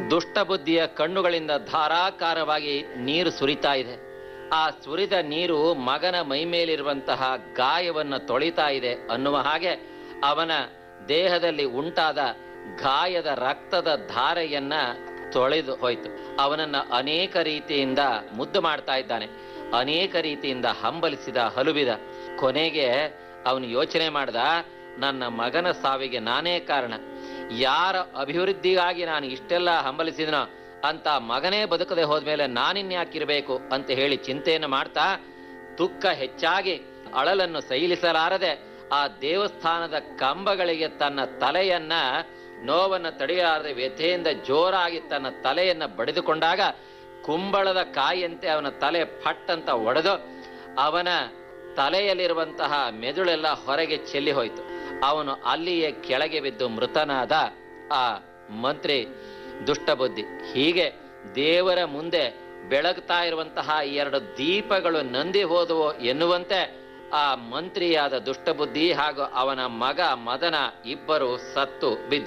ದುಷ್ಟಬುದ್ಧಿಯ ಕಣ್ಣುಗಳಿಂದ ಧಾರಾಕಾರವಾಗಿ ನೀರು ಸುರಿತಾ ಇದೆ ಆ ಸುರಿದ ನೀರು ಮಗನ ಮೈಮೇಲಿರುವಂತಹ ಗಾಯವನ್ನು ತೊಳಿತಾ ಇದೆ ಅನ್ನುವ ಹಾಗೆ ಅವನ ದೇಹದಲ್ಲಿ ಉಂಟಾದ ಗಾಯದ ರಕ್ತದ ಧಾರೆಯನ್ನ ತೊಳೆದು ಹೋಯ್ತು ಅವನನ್ನ ಅನೇಕ ರೀತಿಯಿಂದ ಮುದ್ದು ಮಾಡ್ತಾ ಇದ್ದಾನೆ ಅನೇಕ ರೀತಿಯಿಂದ ಹಂಬಲಿಸಿದ ಹಲುಬಿದ ಕೊನೆಗೆ ಅವನು ಯೋಚನೆ ಮಾಡ್ದ ನನ್ನ ಮಗನ ಸಾವಿಗೆ ನಾನೇ ಕಾರಣ ಯಾರ ಅಭಿವೃದ್ಧಿಗಾಗಿ ನಾನು ಇಷ್ಟೆಲ್ಲ ಹಂಬಲಿಸಿದನೋ ಅಂತ ಮಗನೇ ಬದುಕದೆ ಹೋದ್ಮೇಲೆ ನಾನಿನ್ಯಾಕಿರ್ಬೇಕು ಅಂತ ಹೇಳಿ ಚಿಂತೆಯನ್ನು ಮಾಡ್ತಾ ದುಃಖ ಹೆಚ್ಚಾಗಿ ಅಳಲನ್ನು ಸೈಲಿಸಲಾರದೆ ಆ ದೇವಸ್ಥಾನದ ಕಂಬಗಳಿಗೆ ತನ್ನ ತಲೆಯನ್ನ ನೋವನ್ನು ತಡೆಯಲಾರದೆ ವ್ಯಥೆಯಿಂದ ಜೋರಾಗಿ ತನ್ನ ತಲೆಯನ್ನ ಬಡಿದುಕೊಂಡಾಗ ಕುಂಬಳದ ಕಾಯಿಯಂತೆ ಅವನ ತಲೆ ಫಟ್ ಅಂತ ಒಡೆದು ಅವನ ತಲೆಯಲ್ಲಿರುವಂತಹ ಮೆದುಳೆಲ್ಲ ಹೊರಗೆ ಚೆಲ್ಲಿ ಹೋಯಿತು ಅವನು ಅಲ್ಲಿಯೇ ಕೆಳಗೆ ಬಿದ್ದು ಮೃತನಾದ ಆ ಮಂತ್ರಿ ದುಷ್ಟಬುದ್ಧಿ ಹೀಗೆ ದೇವರ ಮುಂದೆ ಬೆಳಗ್ತಾ ಇರುವಂತಹ ಈ ಎರಡು ದೀಪಗಳು ನಂದಿ ಹೋದವು ಎನ್ನುವಂತೆ ಆ ಮಂತ್ರಿಯಾದ ದುಷ್ಟಬುದ್ಧಿ ಹಾಗೂ ಅವನ ಮಗ ಮದನ ಇಬ್ಬರು ಸತ್ತು ಬಿದ್ದರು